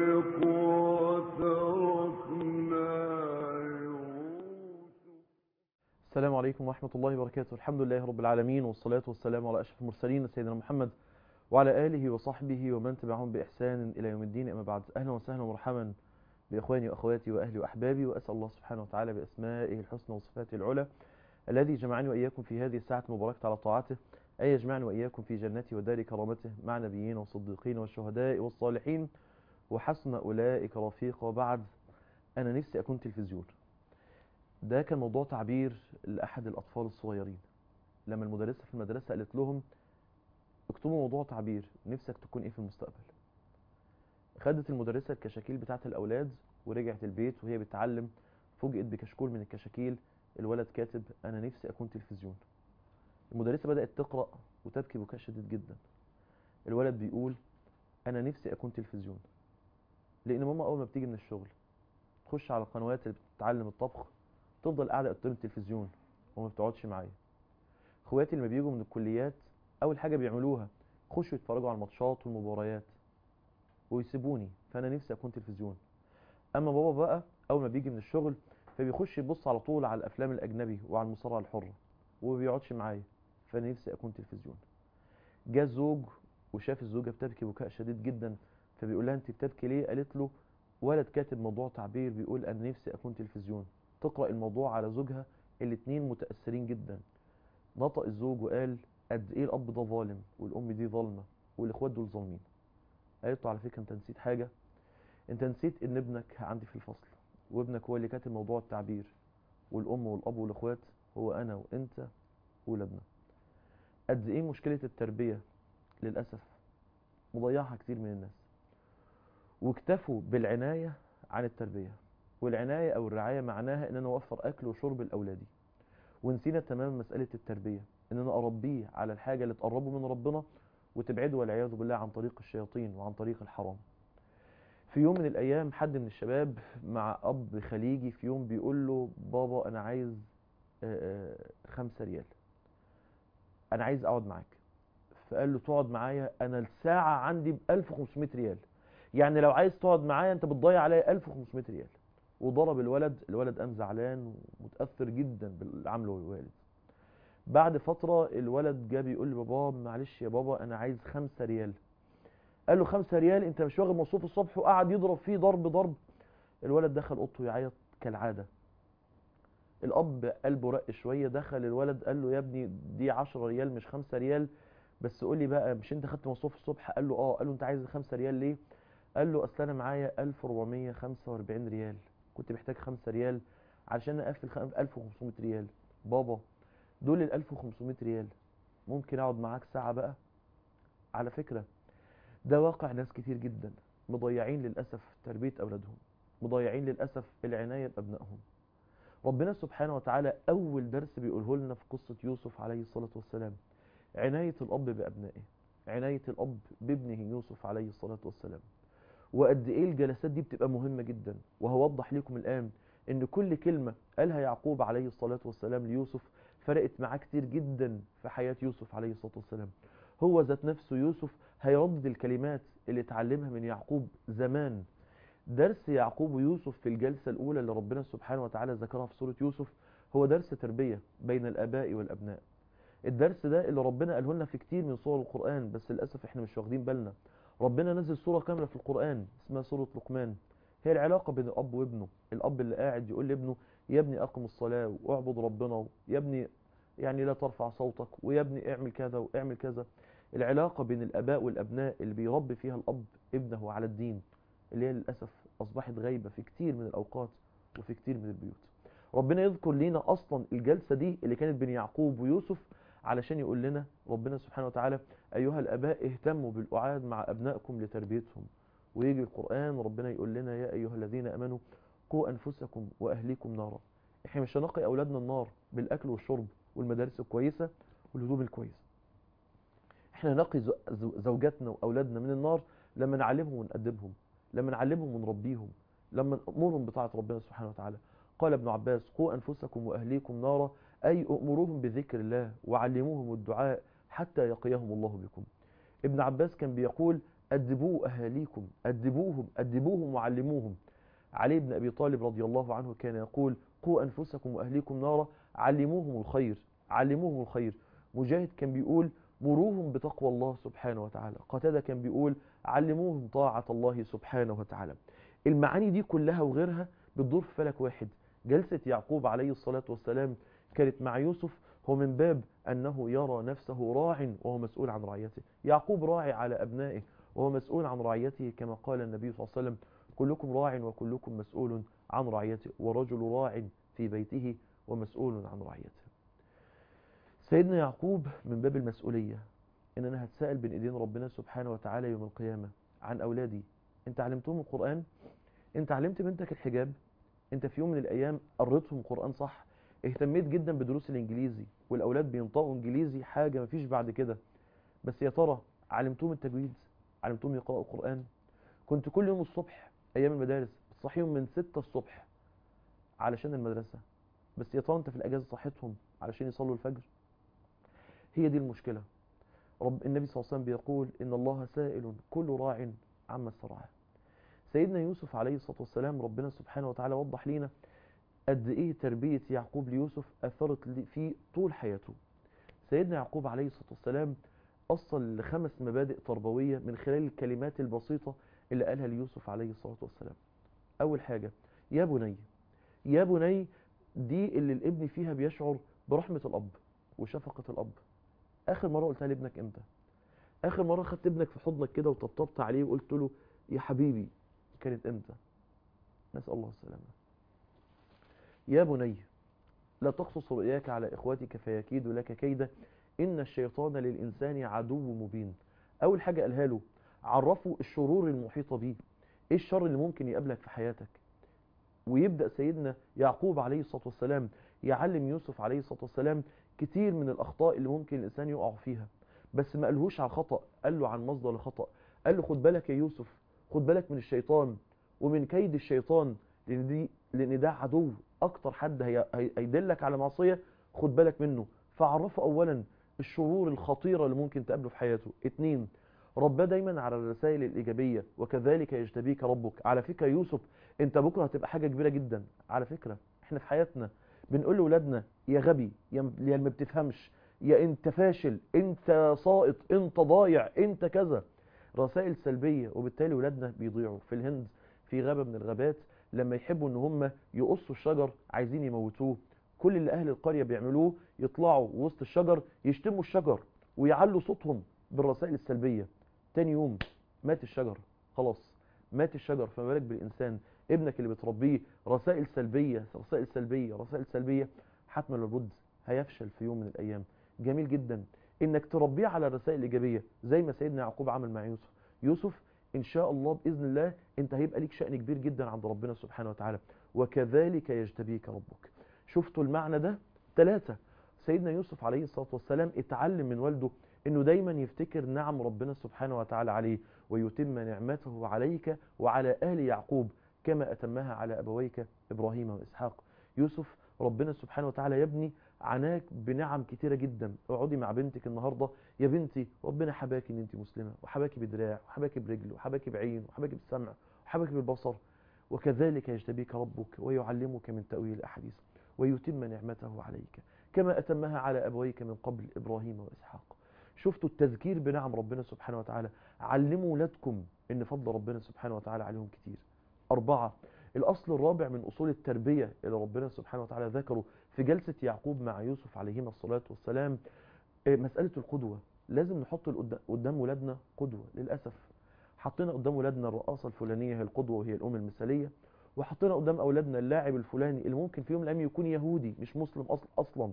السلام عليكم ورحمة الله وبركاته الحمد لله رب العالمين والصلاة والسلام على أشرف المرسلين سيدنا محمد وعلى آله وصحبه ومن تبعهم بإحسان إلى يوم الدين أما بعد أهلا وسهلا ومرحبا بإخواني وأخواتي وأهلي وأحبابي وأسأل الله سبحانه وتعالى بأسمائه الحسنى وصفاته العلى الذي جمعني وإياكم في هذه الساعة المباركة على طاعته أن يجمعني وإياكم في جنته ودار كرامته مع نبيين والصديقين والشهداء والصالحين وحسن أولئك رفيقا وبعد أنا نفسي أكون تلفزيون ده كان موضوع تعبير لأحد الأطفال الصغيرين لما المدرسة في المدرسة قالت لهم اكتبوا موضوع تعبير نفسك تكون ايه في المستقبل خدت المدرسة الكشاكيل بتاعت الأولاد ورجعت البيت وهي بتعلم فوجئت بكشكول من الكشاكيل الولد كاتب أنا نفسي أكون تلفزيون المدرسة بدأت تقرأ وتبكي بكاء شديد جدا الولد بيقول أنا نفسي أكون تلفزيون لأن ماما أول ما بتيجي من الشغل تخش على القنوات اللي بتتعلم الطبخ تفضل قاعدة قدام التلفزيون وما بتقعدش معايا اخواتي لما بيجوا من الكليات اول حاجة بيعملوها يخشوا يتفرجوا على الماتشات والمباريات ويسيبوني فانا نفسي اكون تلفزيون اما بابا بقى اول ما بيجي من الشغل فبيخش يبص على طول على الافلام الاجنبي وعلى المصارعة الحرة وما بيقعدش معايا فانا نفسي اكون تلفزيون جه الزوج وشاف الزوجة بتبكي بكاء شديد جدا فبيقول لها انت بتبكي ليه قالت له ولد كاتب موضوع تعبير بيقول انا نفسي اكون تلفزيون تقرأ الموضوع على زوجها الاتنين متأثرين جدا نطق الزوج وقال قد ايه الاب ده ظالم والام دي ظالمه والاخوات دول ظالمين قالت له على فكره انت نسيت حاجه انت نسيت ان ابنك عندي في الفصل وابنك هو اللي كاتب موضوع التعبير والام والاب والاخوات هو انا وانت وولادنا قد ايه مشكله التربيه للاسف مضيعها كتير من الناس واكتفوا بالعنايه عن التربيه والعنايه او الرعايه معناها ان انا اوفر اكل وشرب لاولادي ونسينا تماما مساله التربيه ان انا اربيه على الحاجه اللي تقربه من ربنا وتبعده والعياذ بالله عن طريق الشياطين وعن طريق الحرام في يوم من الايام حد من الشباب مع اب خليجي في يوم بيقول له بابا انا عايز خمسة ريال انا عايز اقعد معاك فقال له تقعد معايا انا الساعة عندي ب 1500 ريال يعني لو عايز تقعد معايا انت بتضيع عليا 1500 ريال وضرب الولد الولد قام زعلان ومتاثر جدا باللي عمله الوالد بعد فتره الولد جه بيقول لبابا معلش يا بابا انا عايز خمسة ريال قال له خمسة ريال انت مش واخد مصروف الصبح وقعد يضرب فيه ضرب ضرب الولد دخل اوضته يعيط كالعاده الاب قلبه رق شويه دخل الولد قال له يا ابني دي 10 ريال مش 5 ريال بس قول لي بقى مش انت خدت مصروف الصبح قال له اه قال له انت عايز 5 ريال ليه قال له اصل انا معايا 1445 ريال كنت محتاج 5 ريال علشان اقفل 1500 ريال بابا دول ال 1500 ريال ممكن اقعد معاك ساعة بقى على فكرة ده واقع ناس كتير جدا مضيعين للأسف تربية أولادهم مضيعين للأسف العناية بأبنائهم ربنا سبحانه وتعالى أول درس بيقوله لنا في قصة يوسف عليه الصلاة والسلام عناية الأب بأبنائه عناية الأب بابنه يوسف عليه الصلاة والسلام وقد ايه الجلسات دي بتبقى مهمة جدا وهوضح لكم الآن ان كل كلمة قالها يعقوب عليه الصلاة والسلام ليوسف فرقت معاه كتير جدا في حياة يوسف عليه الصلاة والسلام هو ذات نفسه يوسف هيردد الكلمات اللي اتعلمها من يعقوب زمان درس يعقوب ويوسف في الجلسة الأولى اللي ربنا سبحانه وتعالى ذكرها في سورة يوسف هو درس تربية بين الآباء والأبناء الدرس ده اللي ربنا قاله لنا في كتير من صور القرآن بس للأسف احنا مش واخدين بالنا ربنا نزل سورة كاملة في القرآن اسمها سورة لقمان هي العلاقة بين الأب وابنه الأب اللي قاعد يقول لابنه يا ابني أقم الصلاة واعبد ربنا يا ابني يعني لا ترفع صوتك ويا ابني اعمل كذا واعمل كذا العلاقة بين الآباء والأبناء اللي بيربي فيها الأب ابنه على الدين اللي هي للأسف أصبحت غايبة في كتير من الأوقات وفي كتير من البيوت ربنا يذكر لنا أصلا الجلسة دي اللي كانت بين يعقوب ويوسف علشان يقول لنا ربنا سبحانه وتعالى أيها الأباء اهتموا بالأعاد مع أبنائكم لتربيتهم ويجي القرآن ربنا يقول لنا يا أيها الذين أمنوا قوا أنفسكم وأهليكم نارا احنا مش هنقي أولادنا النار بالأكل والشرب والمدارس الكويسة والهدوم الكويسة احنا نقي زوجاتنا وأولادنا من النار لما نعلمهم ونأدبهم لما نعلمهم ونربيهم لما نأمرهم بطاعة ربنا سبحانه وتعالى قال ابن عباس قوا أنفسكم وأهليكم نارا أي أمروهم بذكر الله وعلموهم الدعاء حتى يقيهم الله بكم ابن عباس كان بيقول أدبوا أهاليكم أدبوهم أدبوهم وعلموهم علي بن أبي طالب رضي الله عنه كان يقول قوا أنفسكم وأهليكم نارا علموهم الخير علموهم الخير مجاهد كان بيقول مروهم بتقوى الله سبحانه وتعالى قتادة كان بيقول علموهم طاعة الله سبحانه وتعالى المعاني دي كلها وغيرها بتدور في فلك واحد جلسة يعقوب عليه الصلاة والسلام كانت مع يوسف هو من باب أنه يرى نفسه راع وهو مسؤول عن رعيته يعقوب راعي على أبنائه وهو مسؤول عن رعيته كما قال النبي صلى الله عليه وسلم كلكم راع وكلكم مسؤول عن رعيته ورجل راع في بيته ومسؤول عن رعيته سيدنا يعقوب من باب المسؤولية ان انا هتسأل بين ايدين ربنا سبحانه وتعالى يوم القيامة عن اولادي انت علمتهم القرآن انت علمت بنتك الحجاب انت في يوم من الايام قريتهم قرآن صح اهتميت جدا بدروس الانجليزي والاولاد بينطقوا انجليزي حاجة مفيش بعد كده بس يا ترى علمتهم التجويد علمتهم يقرأوا القرآن كنت كل يوم الصبح ايام المدارس بتصحيهم من 6 الصبح علشان المدرسة بس يا ترى انت في الاجازة صحيتهم علشان يصلوا الفجر هي دي المشكلة رب النبي صلى الله عليه وسلم بيقول إن الله سائل كل راع عما استرعاه سيدنا يوسف عليه الصلاة والسلام ربنا سبحانه وتعالى وضح لنا قد إيه تربية يعقوب ليوسف أثرت فيه طول حياته سيدنا يعقوب عليه الصلاة والسلام أصل لخمس مبادئ تربوية من خلال الكلمات البسيطة اللي قالها ليوسف عليه الصلاة والسلام أول حاجة يا بني يا بني دي اللي الابن فيها بيشعر برحمة الأب وشفقة الأب آخر مرة قلتها لابنك إمتى آخر مرة خدت ابنك في حضنك كده وطبطبت عليه وقلت له يا حبيبي كانت إمتى نسأل الله السلامة يا بني لا تقصص رؤياك على إخواتك فيكيد لك كيدا إن الشيطان للإنسان عدو مبين أول حاجة قالها له عرفوا الشرور المحيطة بيه إيه الشر اللي ممكن يقابلك في حياتك ويبدأ سيدنا يعقوب عليه الصلاة والسلام يعلم يوسف عليه الصلاة والسلام كتير من الأخطاء اللي ممكن الإنسان يقع فيها بس ما قالهوش على خطأ قال له عن مصدر الخطأ قال له خد بالك يا يوسف خد بالك من الشيطان ومن كيد الشيطان لأن, دي لأن ده عدو أكتر حد هي هيدلك على معصية خد بالك منه فعرفه أولا الشرور الخطيرة اللي ممكن تقابله في حياته اتنين رباه دايما على الرسائل الإيجابية وكذلك يجتبيك ربك على فكرة يوسف انت بكرة هتبقى حاجة كبيرة جدا على فكرة احنا في حياتنا بنقول لأولادنا يا غبي يا يا ما بتفهمش يا انت فاشل انت ساقط انت ضايع انت كذا رسائل سلبية وبالتالي ولادنا بيضيعوا في الهند في غابة من الغابات لما يحبوا ان هم يقصوا الشجر عايزين يموتوه كل اللي اهل القرية بيعملوه يطلعوا وسط الشجر يشتموا الشجر ويعلوا صوتهم بالرسائل السلبية تاني يوم مات الشجر خلاص مات الشجر فما بالك بالإنسان ابنك اللي بتربيه رسائل سلبية رسائل سلبية رسائل سلبية حتما لابد هيفشل في يوم من الأيام جميل جدا انك تربيه على الرسائل الإيجابية زي ما سيدنا يعقوب عمل مع يوسف يوسف إن شاء الله بإذن الله أنت هيبقى ليك شأن كبير جدا عند ربنا سبحانه وتعالى وكذلك يجتبيك ربك شفتوا المعنى ده ثلاثة سيدنا يوسف عليه الصلاة والسلام اتعلم من والده انه دايما يفتكر نعم ربنا سبحانه وتعالى عليه ويتم نعمته عليك وعلى آل يعقوب كما أتمها على أبويك إبراهيم وإسحاق يوسف ربنا سبحانه وتعالى يبني عناك بنعم كتيرة جدا اقعدي مع بنتك النهاردة يا بنتي ربنا حباكي ان انت مسلمة وحباكي بدراع وحباكي برجل وحباكي بعين وحباكي بالسمع وحباكي بالبصر وكذلك يجتبيك ربك ويعلمك من تأويل الأحاديث ويتم نعمته عليك كما أتمها على أبويك من قبل إبراهيم وإسحاق شفتوا التذكير بنعم ربنا سبحانه وتعالى علموا ولادكم ان فضل ربنا سبحانه وتعالى عليهم كتير أربعة الأصل الرابع من أصول التربية اللي ربنا سبحانه وتعالى ذكره في جلسة يعقوب مع يوسف عليهما الصلاة والسلام مسألة القدوة لازم نحط قدام ولادنا قدوة للأسف حطينا قدام ولادنا الرقاصة الفلانية هي القدوة وهي الأم المثالية وحطينا قدام أولادنا اللاعب الفلاني اللي ممكن في يوم من الأيام يكون يهودي مش مسلم أصل أصلا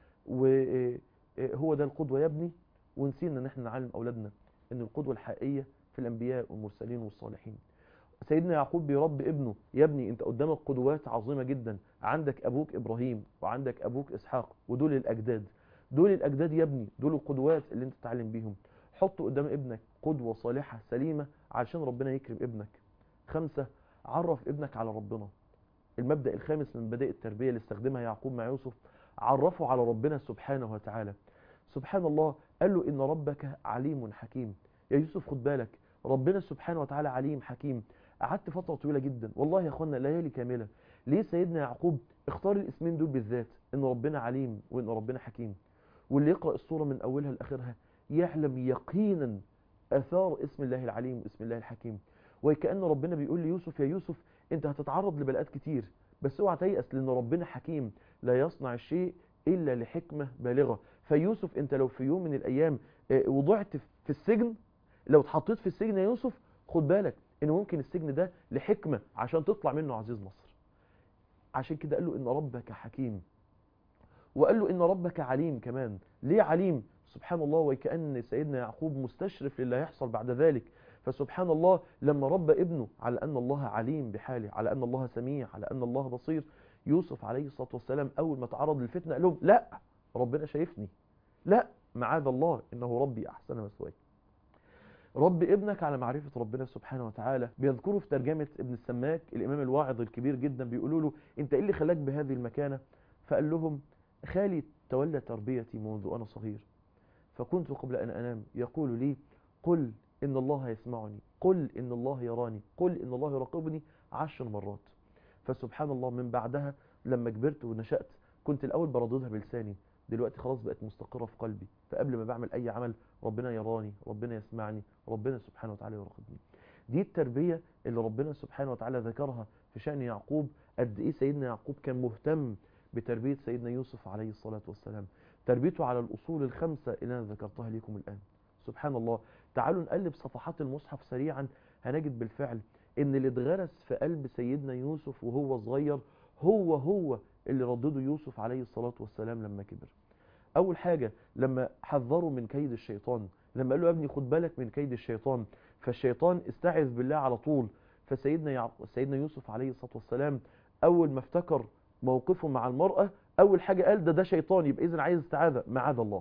وهو ده القدوة يا ابني ونسينا ان احنا نعلم اولادنا ان القدوة الحقيقية في الانبياء والمرسلين والصالحين سيدنا يعقوب بيربي ابنه يا ابني انت قدامك قدوات عظيمة جدا عندك ابوك ابراهيم وعندك ابوك اسحاق ودول الاجداد دول الاجداد يا ابني دول القدوات اللي انت تتعلم بيهم حط قدام ابنك قدوة صالحة سليمة علشان ربنا يكرم ابنك خمسة عرف ابنك على ربنا المبدأ الخامس من مبادئ التربية اللي استخدمها يعقوب مع يوسف عرفه على ربنا سبحانه وتعالى سبحان الله قال له إن ربك عليم حكيم يا يوسف خد بالك ربنا سبحانه وتعالى عليم حكيم قعدت فترة طويلة جدا والله يا اخوانا ليالي كاملة ليه سيدنا يعقوب اختار الاسمين دول بالذات ان ربنا عليم وان ربنا حكيم واللي يقرأ الصورة من اولها لاخرها يعلم يقينا اثار اسم الله العليم واسم الله الحكيم وكأن ربنا بيقول ليوسف يا يوسف انت هتتعرض لبلاءات كتير بس اوعى تيأس لان ربنا حكيم لا يصنع الشيء الا لحكمة بالغة فيوسف انت لو في يوم من الايام وضعت في السجن لو اتحطيت في السجن يا يوسف خد بالك ان ممكن السجن ده لحكمة عشان تطلع منه عزيز مصر عشان كده قال له ان ربك حكيم وقال له ان ربك عليم كمان ليه عليم سبحان الله وكأن سيدنا يعقوب مستشرف للي هيحصل بعد ذلك فسبحان الله لما ربى ابنه على أن الله عليم بحاله على أن الله سميع على أن الله بصير يوسف عليه الصلاة والسلام أول ما تعرض للفتنة قال لهم لا ربنا شايفني لا معاذ الله إنه ربي أحسن مثواي رب ابنك على معرفة ربنا سبحانه وتعالى بيذكروا في ترجمة ابن السماك الإمام الواعظ الكبير جدا بيقولوا له أنت إيه اللي خلاك بهذه المكانة فقال لهم خالي تولى تربيتي منذ أنا صغير فكنت قبل أن أنام يقول لي قل إن الله يسمعني قل إن الله يراني قل إن الله يراقبني عشر مرات فسبحان الله من بعدها لما كبرت ونشأت كنت الأول برددها بلساني دلوقتي خلاص بقت مستقرة في قلبي فقبل ما بعمل أي عمل ربنا يراني ربنا يسمعني ربنا سبحانه وتعالى يراقبني دي التربية اللي ربنا سبحانه وتعالى ذكرها في شأن يعقوب قد إيه سيدنا يعقوب كان مهتم بتربية سيدنا يوسف عليه الصلاة والسلام تربيته على الأصول الخمسة اللي أنا ذكرتها لكم الآن سبحان الله تعالوا نقلب صفحات المصحف سريعا هنجد بالفعل ان اللي اتغرس في قلب سيدنا يوسف وهو صغير هو هو اللي ردده يوسف عليه الصلاة والسلام لما كبر اول حاجة لما حذروا من كيد الشيطان لما قال له يا ابني خد بالك من كيد الشيطان فالشيطان استعذ بالله على طول فسيدنا يعق... سيدنا يوسف عليه الصلاة والسلام اول ما افتكر موقفه مع المرأة اول حاجة قال ده ده شيطان يبقى اذا عايز استعاذة معاذ الله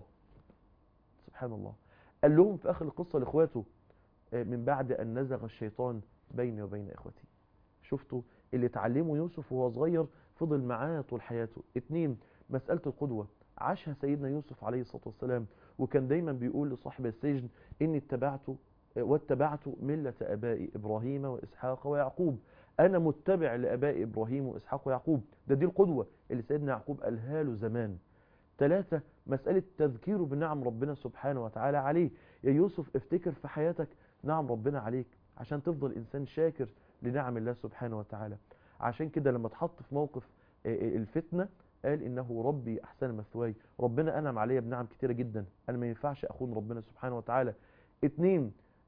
سبحان الله قال لهم في اخر القصة لاخواته من بعد ان نزغ الشيطان بيني وبين اخوتي شفتوا اللي اتعلمه يوسف وهو صغير فضل معاه طول حياته اتنين مسألة القدوة عاشها سيدنا يوسف عليه الصلاة والسلام وكان دايما بيقول لصاحب السجن اني اتبعت واتبعت ملة ابائي ابراهيم واسحاق ويعقوب انا متبع لابائي ابراهيم واسحاق ويعقوب ده دي القدوة اللي سيدنا يعقوب قالها له زمان ثلاثة مسألة تذكيره بنعم ربنا سبحانه وتعالى عليه يا يوسف افتكر في حياتك نعم ربنا عليك عشان تفضل إنسان شاكر لنعم الله سبحانه وتعالى عشان كده لما اتحط في موقف الفتنة قال إنه ربي أحسن مثواي ربنا أنعم عليا بنعم كتيرة جدا أنا ما ينفعش أخون ربنا سبحانه وتعالى اتنين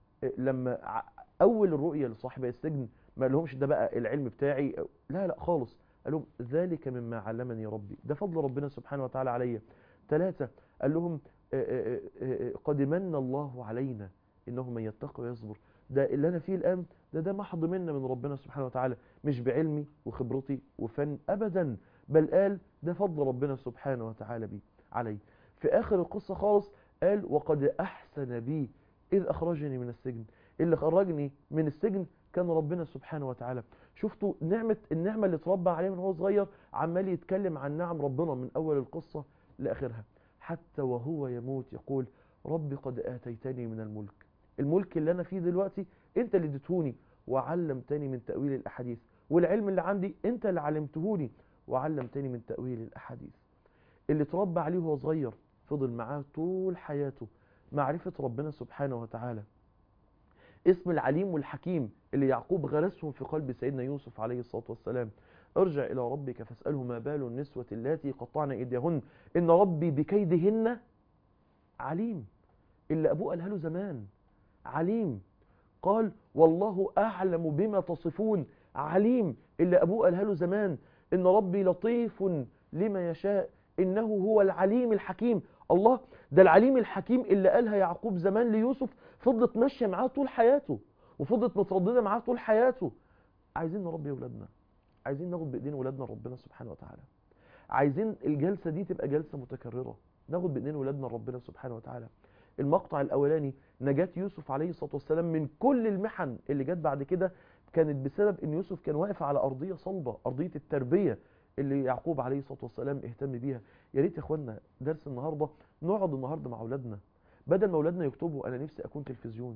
لما أول الرؤية لصاحب السجن ما لهمش ده بقى العلم بتاعي لا لا خالص قال لهم ذلك مما علمني ربي ده فضل ربنا سبحانه وتعالى عليا ثلاثة قال لهم قد من الله علينا إنه من يتقي ويصبر ده اللي أنا فيه الآن ده ده محض منا من ربنا سبحانه وتعالى مش بعلمي وخبرتي وفن أبدا بل قال ده فضل ربنا سبحانه وتعالى بي علي في آخر القصة خالص قال وقد أحسن بي إذ أخرجني من السجن اللي خرجني من السجن كان ربنا سبحانه وتعالى شفتوا نعمة النعمة اللي اتربى عليها من هو صغير عمال يتكلم عن نعم ربنا من أول القصة لآخرها حتى وهو يموت يقول ربي قد آتيتني من الملك الملك اللي أنا فيه دلوقتي أنت اللي اديتهوني وعلمتني من تأويل الأحاديث والعلم اللي عندي أنت اللي علمتهوني وعلمتني من تأويل الأحاديث اللي اتربى عليه وهو صغير فضل معاه طول حياته معرفة ربنا سبحانه وتعالى اسم العليم والحكيم اللي يعقوب غرسهم في قلب سيدنا يوسف عليه الصلاة والسلام ارجع إلى ربك فاسأله ما بال النسوة اللاتي قطعن إيديهن إن ربي بكيدهن عليم اللي أبوه قالها له زمان عليم قال والله أعلم بما تصفون عليم اللي أبوه قالها له زمان إن ربي لطيف لما يشاء إنه هو العليم الحكيم الله ده العليم الحكيم اللي قالها يعقوب زمان ليوسف فضلت ماشية معاه طول حياته وفضلت مترددة معاه طول حياته عايزين نربي ولادنا عايزين ناخد بايدين ولادنا ربنا سبحانه وتعالى عايزين الجلسة دي تبقى جلسة متكررة ناخد بايدين ولادنا ربنا سبحانه وتعالى المقطع الاولاني نجاة يوسف عليه الصلاة والسلام من كل المحن اللي جت بعد كده كانت بسبب ان يوسف كان واقف على ارضية صلبة ارضية التربية اللي يعقوب عليه الصلاة والسلام اهتم بيها يا ريت يا اخوانا درس النهاردة نقعد النهاردة مع اولادنا بدل ما اولادنا يكتبوا انا نفسي اكون تلفزيون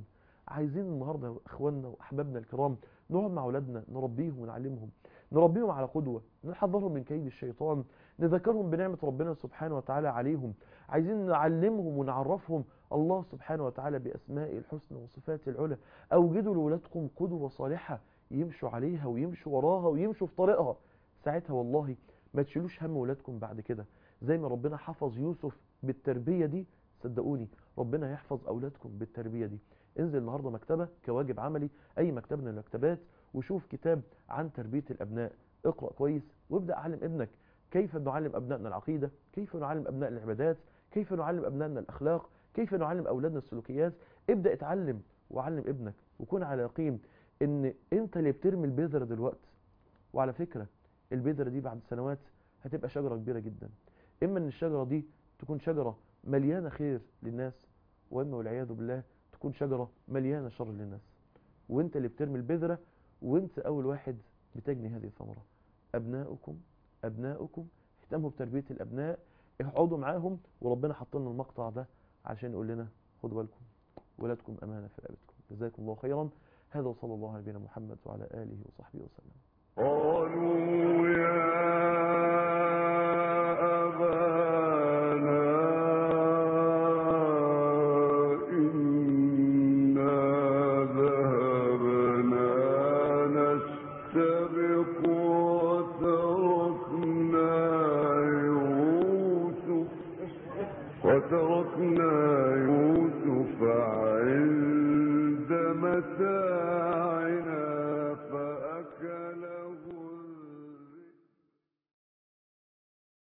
عايزين النهارده اخواننا واحبابنا الكرام نقعد مع اولادنا نربيهم ونعلمهم نربيهم على قدوه نحذرهم من كيد الشيطان نذكرهم بنعمه ربنا سبحانه وتعالى عليهم عايزين نعلمهم ونعرفهم الله سبحانه وتعالى باسمائه الحسنى وصفاته العلى اوجدوا لاولادكم قدوه صالحه يمشوا عليها ويمشوا وراها ويمشوا في طريقها ساعتها والله ما تشيلوش هم ولادكم بعد كده زي ما ربنا حفظ يوسف بالتربيه دي صدقوني ربنا يحفظ اولادكم بالتربيه دي انزل النهارده مكتبه كواجب عملي اي مكتبه من المكتبات وشوف كتاب عن تربيه الابناء اقرا كويس وابدا علم ابنك كيف نعلم ابنائنا العقيده كيف نعلم ابنائنا العبادات كيف نعلم ابنائنا الاخلاق كيف نعلم اولادنا السلوكيات ابدا اتعلم وعلم ابنك وكون على يقين ان انت اللي بترمي البذره دلوقتي وعلى فكره البذره دي بعد سنوات هتبقى شجره كبيره جدا اما ان الشجره دي تكون شجره مليانه خير للناس واما والعياذ بالله تكون شجره مليانه شر للناس وانت اللي بترمي البذره وانت اول واحد بتجني هذه الثمره ابناؤكم ابناؤكم اهتموا بتربيه الابناء اقعدوا معاهم وربنا حط لنا المقطع ده عشان يقول لنا خدوا بالكم ولادكم امانه في رقبتكم جزاكم الله خيرا هذا وصلى الله على نبينا محمد وعلى اله وصحبه وسلم قالوا يا أبانا إنا ذهبنا نستبق وتركنا يوسف وتركنا